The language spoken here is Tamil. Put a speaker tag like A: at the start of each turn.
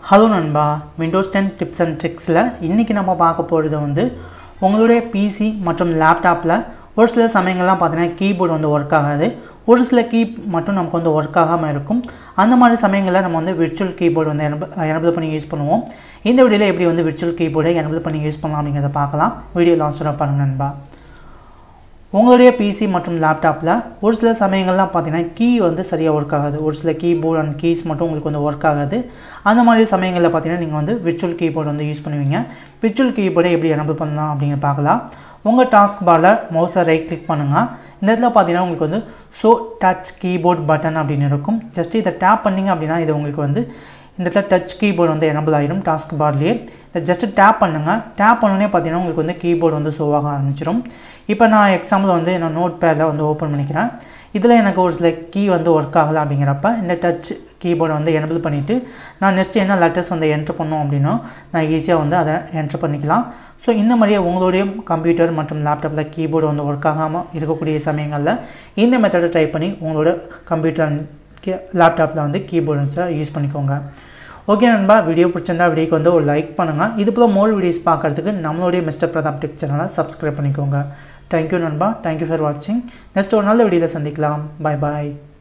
A: ஹலோ நண்பா விண்டோஸ் டென் டிப்ஸ் அண்ட் ட்ரிக்ஸில் இன்றைக்கி நம்ம பார்க்க போகிறது வந்து உங்களுடைய பிசி மற்றும் லேப்டாப்பில் ஒரு சில சமயங்கள்லாம் பார்த்தீங்கன்னா கீபோர்டு வந்து ஒர்க் ஆகாது ஒரு சில கீ மட்டும் நமக்கு வந்து ஒர்க் ஆகாமல் இருக்கும் அந்த மாதிரி சமயங்களில் நம்ம வந்து விர்ச்சுவல் கீபோர்டு வந்து எனபிள் பண்ணி யூஸ் பண்ணுவோம் இந்த வீடியோவில் எப்படி வந்து விர்ச்சுவல் கீபோர்டை எனபிள் பண்ணி யூஸ் பண்ணலாம் அப்படிங்கிறத பார்க்கலாம் வீடியோ லாஸ்ட்டாக பாருங்க நண்பா உங்களுடைய பிசி மற்றும் லேப்டாப்பில் ஒரு சில சமயங்கள்லாம் பார்த்தீங்கன்னா கீ வந்து சரியாக ஒர்க் ஆகாது ஒரு சில கீபோர்ட் அண்ட் கீஸ் மட்டும் உங்களுக்கு வந்து ஒர்க் ஆகாது அந்த மாதிரி சமயங்களில் பார்த்தீங்கன்னா நீங்கள் வந்து விர்ச்சுவல் கீபோர்டு வந்து யூஸ் பண்ணுவீங்க விர்ச்சுவல் கீபோர்டை எப்படி எனபிள் பண்ணலாம் அப்படிங்கிற பார்க்கலாம் உங்கள் டாஸ்க் பாரில் மவுஸில் ரைட் கிளிக் பண்ணுங்கள் இந்த இடத்துல பார்த்தீங்கன்னா உங்களுக்கு வந்து ஸோ டச் கீபோர்ட் பட்டன் அப்படின்னு இருக்கும் ஜஸ்ட் இதை டேப் பண்ணிங்க அப்படின்னா இது உங்களுக்கு வந்து இந்த இடத்துல டச் கீபோர்டு வந்து எனபிள் ஆகிடும் டாஸ்க் பார்லேயே இதை ஜஸ்ட்டு டேப் பண்ணுங்கள் டேப் பண்ணோடனே பார்த்தீங்கன்னா உங்களுக்கு வந்து கீபோர்டு வந்து ஷோவாக ஆரம்பிச்சிடும் இப்போ நான் எக்ஸாம்பிள் வந்து என்னோட நோட் பேடில் வந்து ஓப்பன் பண்ணிக்கிறேன் இதில் எனக்கு ஒரு சில கீ வந்து ஒர்க் ஆகலை அப்படிங்கிறப்ப இந்த டச் கீபோர்டை வந்து எனபிள் பண்ணிவிட்டு நான் நெக்ஸ்ட் என்ன லெட்டர்ஸ் வந்து என்ட்ரு பண்ணோம் அப்படின்னா நான் ஈஸியாக வந்து அதை என்ட்ரு பண்ணிக்கலாம் ஸோ இந்த மாதிரியே உங்களுடைய கம்ப்யூட்டர் மற்றும் லேப்டாப்பில் கீபோர்டு வந்து ஒர்க் ஆகாமல் இருக்கக்கூடிய சமயங்களில் இந்த மெத்தடை ட்ரை பண்ணி உங்களோட கம்ப்யூட்டர் லேப்டாப்பில் வந்து கீபோர்டு வச்சு யூஸ் பண்ணிக்கோங்க ஓகே நண்பா வீடியோ பிடிச்சிருந்தா வீடியோக்கு வந்து ஒரு லைக் பண்ணுங்கள் இது போல் மோர் வீடியோஸ் பார்க்குறதுக்கு நம்மளுடைய மிஸ்டர் பிரதாப் டெக் சேனலை சப்ஸ்கிரைப் பண்ணிக்கோங்க தேங்க்யூ நண்பா தேங்க்யூ ஃபார் வாட்சிங் நெக்ஸ்ட் ஒரு நல்ல வீடியோவில் சந்திக்கலாம் பாய் பாய்